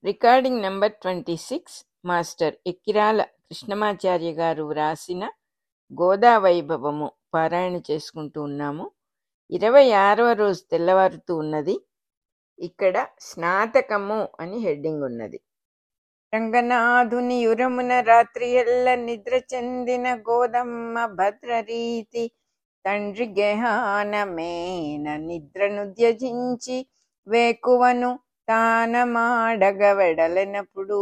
recording number twenty six master Ekkirala Krishnamacharya garu వ్రాసిన గోదా వైభవము పారాయణ చేసుకుంటూ ఉన్నాము ఇరవై ఆరవ రోజు తెల్లవారుతూ ఉన్నది ఇక్కడ స్నాతకము అని హెడ్డింగ్ ఉన్నది రంగనాథుని యురమున రాత్రి ఎల్ల నిద్ర చెందిన గోదమ్మ భద్రరీతి తండ్రి గెహానమేన నిద్రను త్యజించి వేకువను తానమాడగ వెడలెనప్పుడు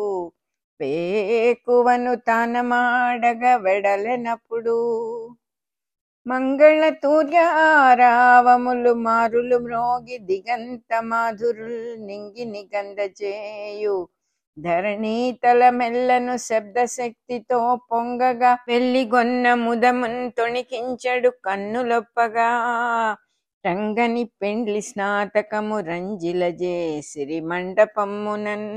వేకువను తానమాడగ వెడలెనప్పుడు మంగళ తూర్యారావములు మారులు మ్రోగి దిగంత మాధురుల్ నింగి నిగంధ చేయు ధరణీ తల మెల్లను శబ్ద శక్తితో పొంగగా వెల్లిగొన్న ముదమున్ తొణికించడు కన్నులొప్పగా రంగని పెండ్లి స్నాతకము రంజిల జేసిరి మండపమ్మునన్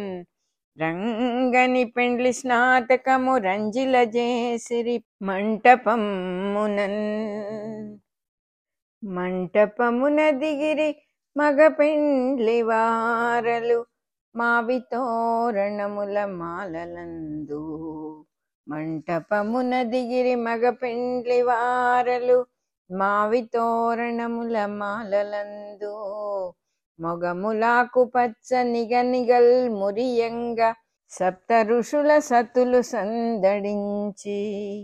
రంగని పెండ్లి స్నాతకము రంజిల జేసిరి మంటపమ్మునన్ మంటపమున దిగిరి మగ పెండ్లి వారలు మావి తోరణముల మాలలందు మంటపమున దిగిరి మగ పెండ్లి వారలు మావి తోరణముల మాలలందు మొగములాకు పచ్చ నిగనిగల్ మురియంగ సప్త ఋషుల సతులు సందడించి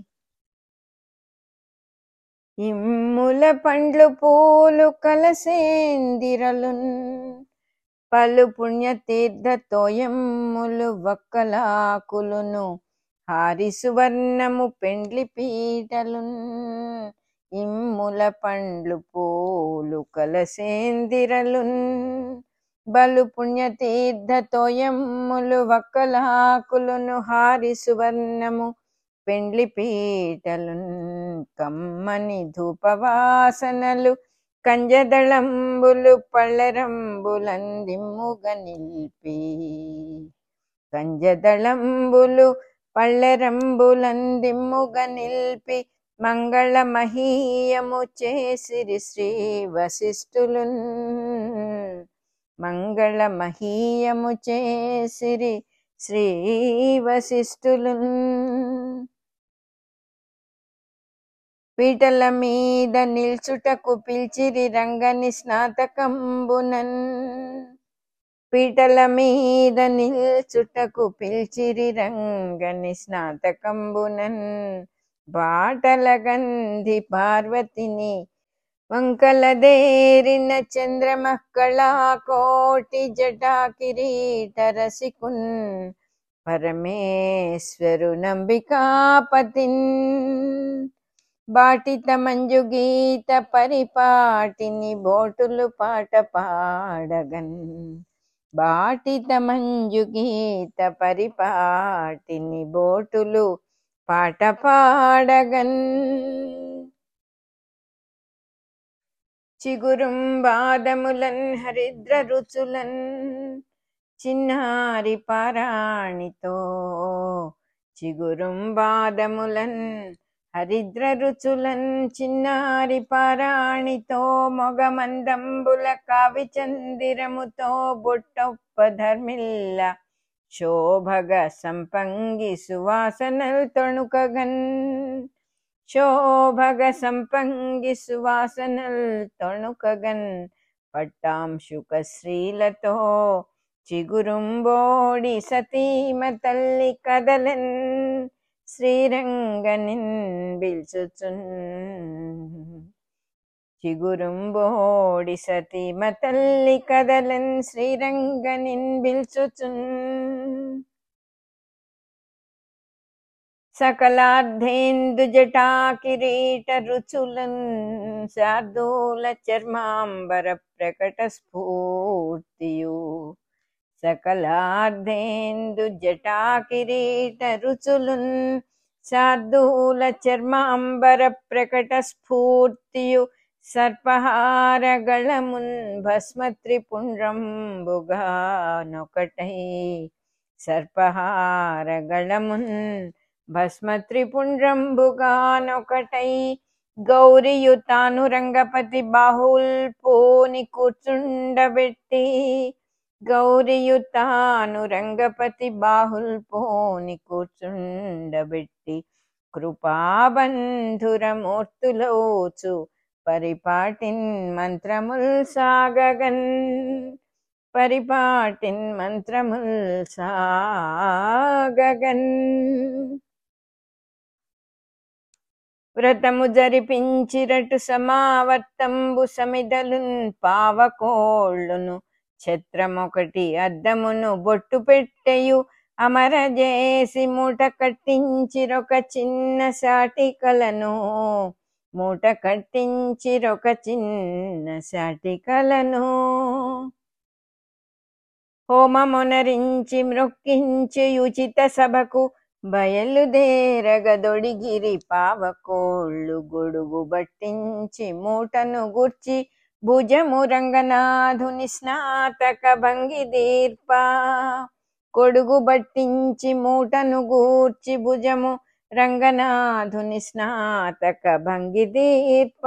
ఇమ్ముల పండ్లు పూలు కలసేందిరలున్ పలు పుణ్యతీర్థ తోయమ్ములు వక్కలాకులును హారి సువర్ణము పెండ్లి పీటలున్ ఇమ్ముల పండ్లు పూలు కలసేందిరలున్ బలు పుణ్యతీర్థ తోయమ్ములు వక్కలాకులును హారి సువర్ణము పెండ్లి పీటలున్ కమ్మని ధూపవాసనలు కంజదళంబులు పళ్ళరంబులందిమ్ముగ నిల్పి కంజదళంబులు పళ్ళరంబులందిమ్ముగ నిల్పి మంగళ మహీయము చేసిరి శ్రీ వశిష్ఠులు మంగళ మహీయము చేసిరి శ్రీ వశిష్ఠులు పీటల మీద నిల్చుటకు పిలిచిరి రంగని స్నాతకంబునన్ పీటల మీద నిల్చుటకు పిలిచిరి రంగని స్నాతకంబునన్ బాటల గంధి పార్వతిని వంకలదేరిన చంద్రమక్కళ కోటి జటా కిరీట రసికున్ పరమేశ్వరు నంబికాపతిన్ బాటిత మంజు గీత పరిపాటిని బోటులు పాట పాడగన్ బాటిత మంజు గీత పరిపాటిని బోటులు పాట పాడగన్ చిగురుం బాదములన్ హరిద్ర రుచులన్ చిన్నారి పారాణితో చిగురుం బాదములన్ హరిద్ర రుచులన్ చిన్నారి పారాణితో మొగమందంబుల కావి చందిరముతో బొట్టొప్ప ధర్మిల్ల శోభగ సంపంగి సువాసనల్ తొణుకగన్ శోభగ సంపంగి సువాసనల్ తొణుకగన్ పట్టాంశుక శ్రీలతో చిగురుంబోడి సతీమ తల్లి కదలన్ శ్రీరంగనిన్ బిల్చుచున్ చిగురుంబోడి సతీమ తల్లి కదలన్ శ్రీరంగనిన్ బిల్చుచున్ సకలార్ధేందు జటా కిరీట రుచులన్ శార్దూల చర్మాంబర ప్రకట స్ఫూర్తియు సకలార్ధేందు జటా కిరీట రుచులున్ శార్దూల చర్మాంబర ప్రకట స్ఫూర్తియు సర్పహారగళమున్ భస్మత్రిపుండ్రంబుగా నొకటై సర్పహారగళమున్ భస్మత్రిపుండ్రంబుగానొకటై గౌరియు తాను రంగపతి బాహుల్ పోని కూర్చుండబెట్టి గౌరియుతాను రంగపతి బాహుల్ పోని కూర్చుండబెట్టి కృపాబంధురమూర్తులవుచు పరిపాటిన్ మంత్రముల్ సాగగన్ పరిపాటిన్ మంత్రముల్ సాగగన్ వ్రతము జరిపించిరటు సమావర్తంబు సమిదలున్ పావకోళ్ళును ఛత్రమొకటి అద్దమును బొట్టు పెట్టెయు అమరజేసి మూట కట్టించిరొక చిన్న సాటికలను మూట కట్టించిరొక చిన్న సాటికలను హోమమునరించి మ్రొక్కించి ఉచిత సభకు బయలుదేరగదొడిగిరి పావకోళ్ళు గొడుగు బట్టించి మూటను గుర్చి భుజము రంగనాథుని స్నాతక భంగి దీర్ప కొడుగు బట్టించి మూటను గూర్చి భుజము రంగనాథుని స్నాతక భంగి దీర్ప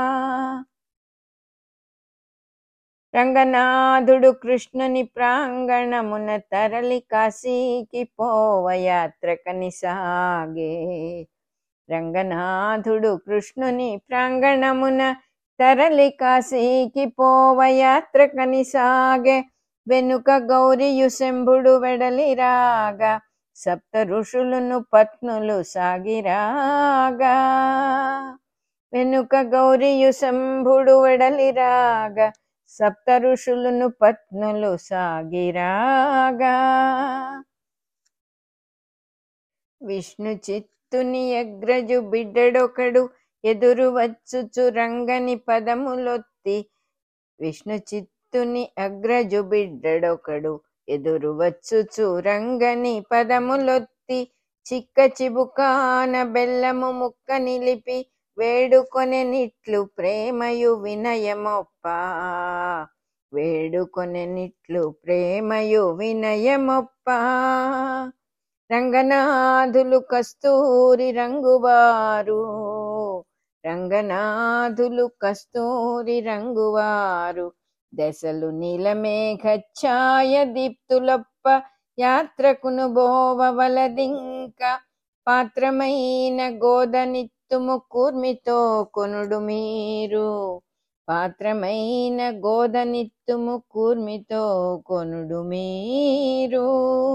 రంగనాథుడు కృష్ణుని ప్రాంగణమున తరలి కాశీకి పోవయాత్రకని సాగే రంగనాథుడు కృష్ణుని ప్రాంగణమున తరలి కాశీకి పోవయాత్రకని సాగే వెనుక గౌరియు శంభుడు వెడలి రాగా సప్త ఋషులను పత్నులు సాగిరాగా వెనుక గౌరియు శంభుడు వెడలి రాగా సప్త ఋషులను పత్నులు సాగిరాగా విష్ణు చిత్తుని అగ్రజు బిడ్డడొకడు ఎదురు వచ్చుచు రంగని పదములొత్తి విష్ణు చిత్తుని అగ్రజు బిడ్డడొకడు ఎదురు వచ్చుచు రంగని పదములొత్తి చిక్క చిబుకాన బెల్లము ముక్క నిలిపి వేడుకొనెనిట్లు ప్రేమయు వినయమొప్ప వేడుకొనెనిట్లు ప్రేమయు వినయమొప్ప రంగనాథులు కస్తూరి రంగువారు రంగనాథులు కస్తూరి రంగువారు దశలు నీలమేఘఛాయ దీప్తులొప్ప యాత్రకును బోవవలదింక పాత్రమైన గోదనిత్తుము కూర్మితో కొనుడు మీరు పాత్రమైన గోదనిత్తుము కూర్మితో కొనుడు మీరు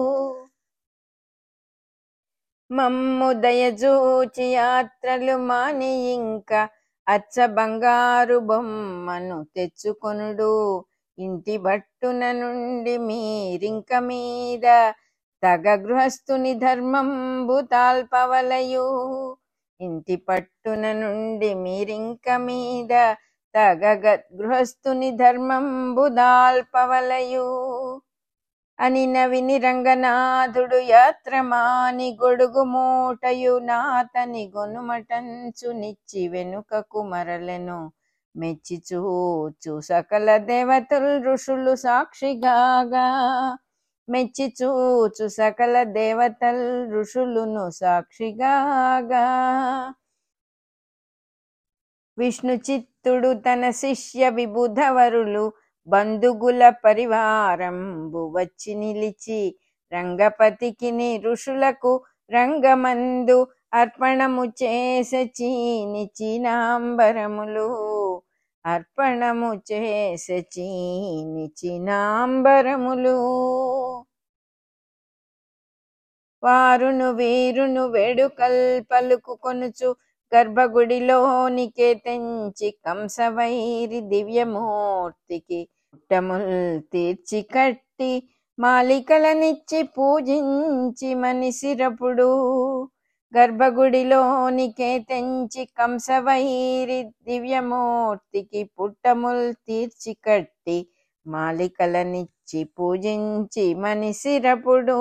మమ్ము దయజూచి యాత్రలు మాని ఇంకా అచ్చ బంగారు బొమ్మను తెచ్చుకొనుడు ఇంటి భట్టున నుండి మీరింక మీద తగ గృహస్థుని ధర్మంబు తాల్పవలయు ఇంటి పట్టున నుండి మీరింక మీద తగ గృహస్థుని ధర్మంబు దాల్పవలయు అని నవిని రంగనాథుడు యాత్రమాని గొడుగు మూటయు నాతని గొనుమటంచు నిచ్చి వెనుకకు మరలెను మెచ్చి చూచు సకల దేవతలు ఋషులు సాక్షిగాగా మెచ్చి చూచు సకల దేవతల్ ఋషులును సాక్షిగాగా విష్ణు చిత్తుడు తన శిష్య విబుధవరులు బంధుగుల పరివారంబు వచ్చి నిలిచి రంగపతికి ఋషులకు రంగమందు అర్పణము చేసే చీని చీనాంబరములు అర్పణము చేసే చీని చీనాంబరములు వారును వీరును వేడుకల్ పలుకు కొనుచు గర్భగుడిలోనికే తెంచి కంసవైరి దివ్యమూర్తికి పుట్టముల్ తీర్చి కట్టి మాలికలనిచ్చి పూజించి మనిసిరపుడు గర్భగుడిలోనికే తెంచి కంసవైరి దివ్యమూర్తికి పుట్టముల్ తీర్చి కట్టి మాలికలనిచ్చి పూజించి మనిసిరపుడు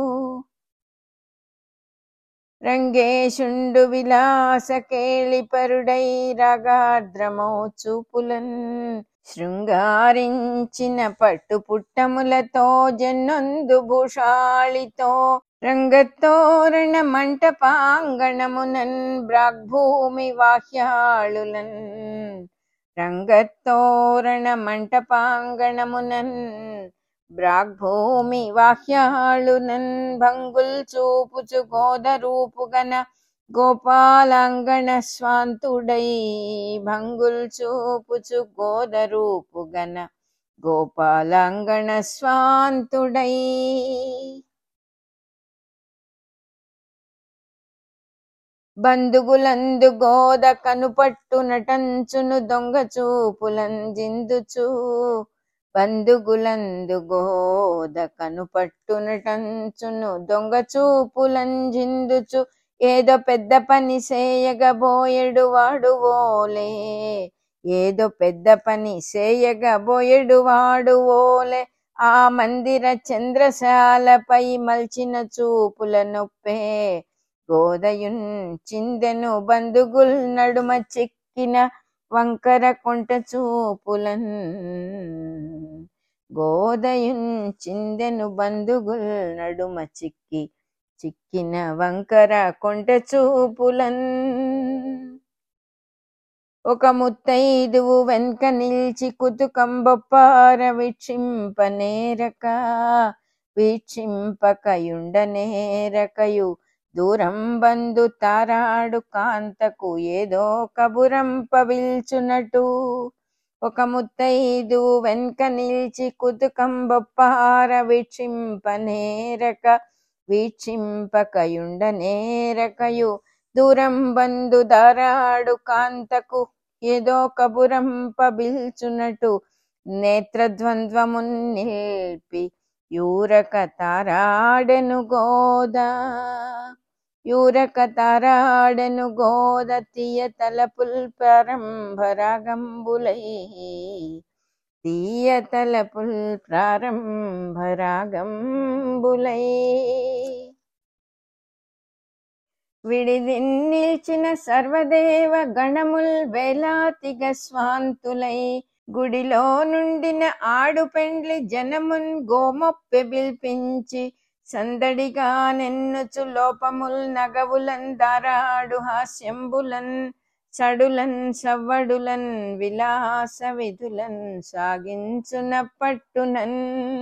రంగేశుండు విలాస కేళిపరుడై రాగార్ద్రమౌ చూపులన్ శృంగారించిన పట్టు పుట్టములతో జన్నొందు భూషాళితో రంగతోరణ మంటపాంగణమునన్ బ్రాగ్భూమి వాహ్యాళులన్ రంగతోరణ మంటపాంగణమునన్ బ్రాగ్భూమి వాహ్యాళునన్ భంగుల్ చూపుచు గోద రూపుగన గోపాలాంగణ స్వాంతుడై భంగుల్ చూపుచు గోద రూపుగన గోపాలాంగణ స్వాంతుడై బంధుగులందు గోద కనుపట్టు నటంచును దొంగ చూపులంజిందుచు బంధుగులందు గోద కనుపట్టు నటంచును దొంగ చూపులంజిందుచు ఏదో పెద్ద పని చేయగబోయెడు వాడు ఓలే ఏదో పెద్ద పని చేయగబోయెడు వాడు ఓలే ఆ మందిర చంద్రశాలపై మల్చిన చూపుల నొప్పే గోదయున్ చిందెను బంధుగుల్ నడుమ చిక్కిన వంకర కొంట చూపులన్ గోదయున్ చిందెను బంధుగుల్ నడుమ చిక్కి చిక్కిన వంకర కొంట చూపులన్ ఒక ముత్తైదువు వెనుక నిల్చి కుతుకం బొప్పార వీక్షింపనేరక వీక్షింపకయుండనేరకయు దూరం బందు తారాడు కాంతకు ఏదో కబురంప పిల్చునటు ఒక ముత్తైదు వెనుక నిల్చి కుతుకం బొప్పార వీక్షింపనేరక వీక్షింపకయుండనేరకయు దూరం బందు దారాడు కాంతకు ఏదో కబురంప పిల్చునటు నేత్రద్వంద్వమున్ నిల్పి యూరక తారాడెను గోద యూరక తారాడెను గోద తీయ తలపుల్ ప్రారంభరాగంబులై తీయ తలపుల్ ప్రారంభరాగంబులై విడిది నిల్చిన సర్వదేవ గణముల్ వేలాతిగ స్వాంతులై గుడిలో నుండిన ఆడు పెండ్లి జనమున్ గోమొప్పె పిల్పించి సందడిగా నెన్నుచు లోపముల్ నగవులన్ దారాడు హాస్యంబులన్ సడులన్ సవ్వడులన్ విలాస విధులన్ సాగించున పట్టునన్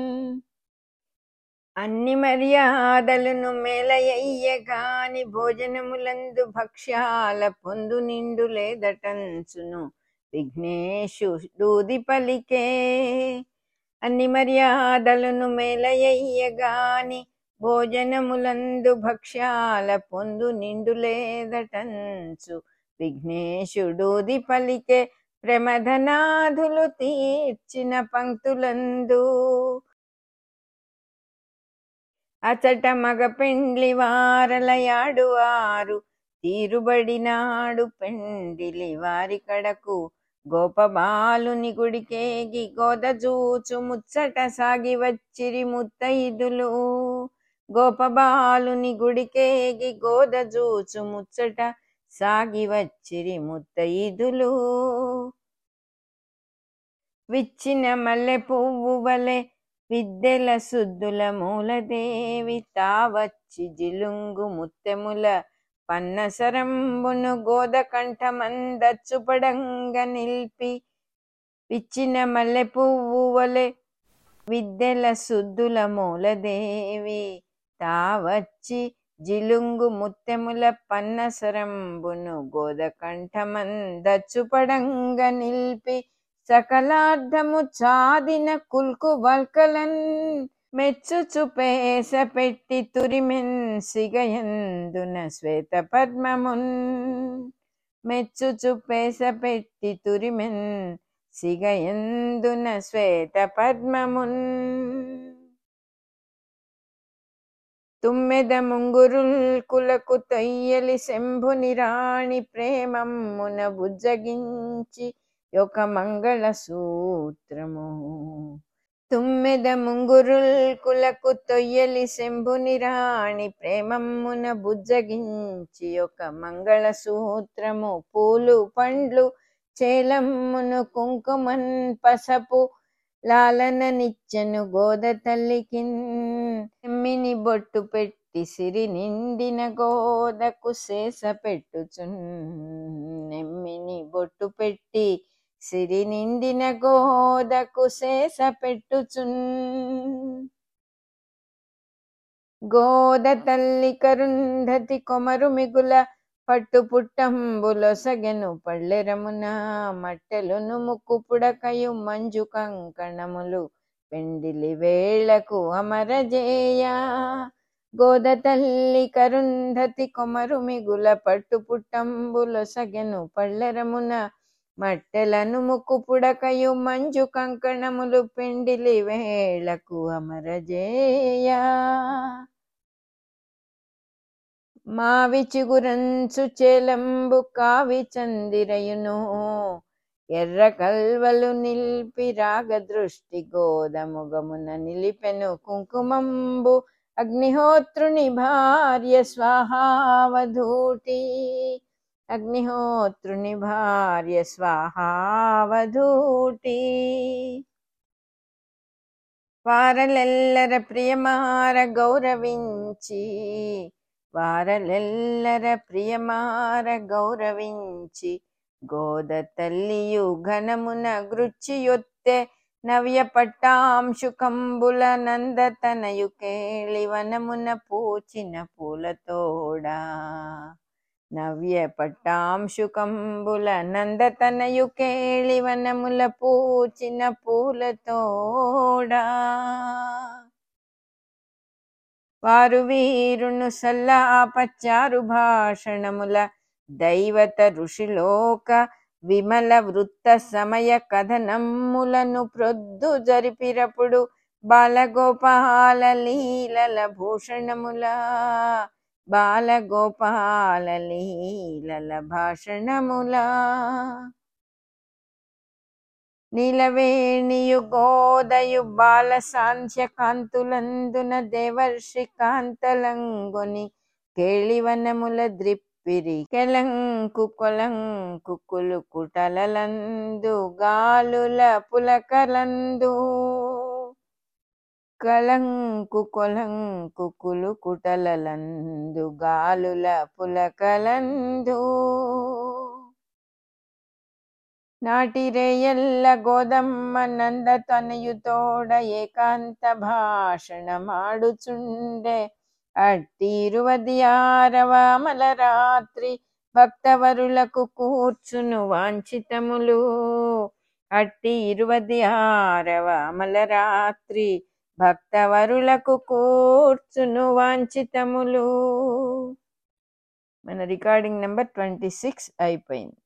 అన్ని మర్యాదలను మేలయ్యగాని భోజనములందు భక్ష్యాల పొందు నిండు లేదటంచును విఘ్నేశు దూది పలికే అన్ని మర్యాదలను మేలయ్యగాని భోజనములందు భక్ష్యాల పొందు నిండు లేదటంచు విఘ్నేశుడూది పలికే ప్రమథనాథులు తీర్చిన పంక్తులందు అచట మగ పెండ్లి వారలయాడు వారు తీరుబడినాడు పెండిలి వారి కడకు గోపబాలుని గుడికేగి గోదజూచు ముచ్చట సాగి వచ్చిరి ముత్తైదులు గోపబాలుని గుడికేగి గోదజూచు ముచ్చట సాగి వచ్చిరి ముత్తైదులు విచ్చిన మల్లె పువ్వు వలె విద్దెల సుద్దుల మూలదేవి తావచ్చి జిలుంగు ముత్తెముల పన్నసరంబును గోద కంఠమందచ్చుపడంగ నిల్పి విచ్చిన మల్లె పువ్వు వలె విద్దెల సుద్దుల మూలదేవి తావచ్చి జిలుంగు ముత్తెముల పన్నసరంబును గోద కంఠమందచ్చుపడంగ నిల్పి సకలార్థము చాదిన కుల్కు వల్కలన్ మెచ్చుచు పేస పెట్టి తురిమెన్ సిగయందున శ్వేత పద్మమున్ మెచ్చుచు పేస పెట్టి తురిమెన్ సిగయందున శ్వేత పద్మమున్ తుమ్మెద ముంగురుల్ కులకు తొయ్యలి శంభుని రాణి ప్రేమమ్మున బుజ్జగించి ఒక మంగళ సూత్రము తుమ్మెద ముంగురుల్ కులకు తొయ్యలి శంభుని రాణి ప్రేమమ్మున బుజ్జగించి ఒక మంగళ సూత్రము పూలు పండ్లు చేలమ్మును కుంకుమన్ పసపు లాలన నిచ్చెను గోద తల్లికిన్ ఎమ్మిని బొట్టు పెట్టి సిరి నిండిన గోదకు శేష పెట్టుచున్ నెమ్మిని బొట్టు పెట్టి సిరి నిండిన గోదకు శేష పెట్టుచున్ గోద తల్లి కరుంధతి కొమరు మిగుల పట్టు పుట్టంబులొసగెను పళ్ళెరమున మట్టెలును ముక్కు పుడకయు మంజు కంకణములు పెండిలి వేళకు అమరజేయ గోద తల్లి కరుంధతి కొమరు మిగుల పట్టు పుట్టంబులొసగెను పళ్ళెరమున మట్టెలను ముక్కు పుడకయు మంజు కంకణములు పెండిలి వేళకు అమరజేయ మావి చిగురంచు చేలంబు కావి చందిరయును ఎర్ర కల్వలు నిల్పి రాగ దృష్టి గోదముగమున నిలిపెను కుంకుమంబు అగ్నిహోత్రుని భార్య స్వాహావధూటి అగ్నిహోత్రుని భార్య స్వాహావధూటి వారలెల్లర ప్రియమార గౌరవించి వారలెల్లర ప్రియమార గౌరవించి గోద తల్లియు ఘనమున గృచ్చియొత్తె నవ్య పట్టాంశుకంబుల నందతనయు కేళివనమున పూచిన పూలతోడా నవ్య పట్టాంశుకంబుల నందతనయు కేళివనముల పూచిన పూలతోడా వారు వీరును సల్లాపచారు భాషణముల దైవత ఋషిలోక విమల వృత్త సమయ కథనమ్ములను ప్రొద్దు జరిపిరపుడు బాలగోపాల లీలల భూషణముల బాలగోపాల లీలల భాషణముల నీలవేణియు గోదయు బాల సాంధ్య కాంతులందున దేవర్షి కాంతలంగొని కేళివనముల ద్రిప్పిరి కెలంకు కొలంకు కులు కుటలలందు గాలుల పులకలందు కలంకు కొలంకు కులు కుటలలందు గాలుల పులకలందు నాటిరేయల్ల గోదమ్మ నంద తనయుతోడ ఏకాంత భాషణ మాడుచుండే అట్టిరువది ఆరవామల రాత్రి భక్తవరులకు కూర్చును వాంఛితములు అట్టి ఇరువది ఆరవామల రాత్రి భక్తవరులకు కూర్చును వాంఛితములు మన రికార్డింగ్ నెంబర్ ట్వంటీ సిక్స్ అయిపోయింది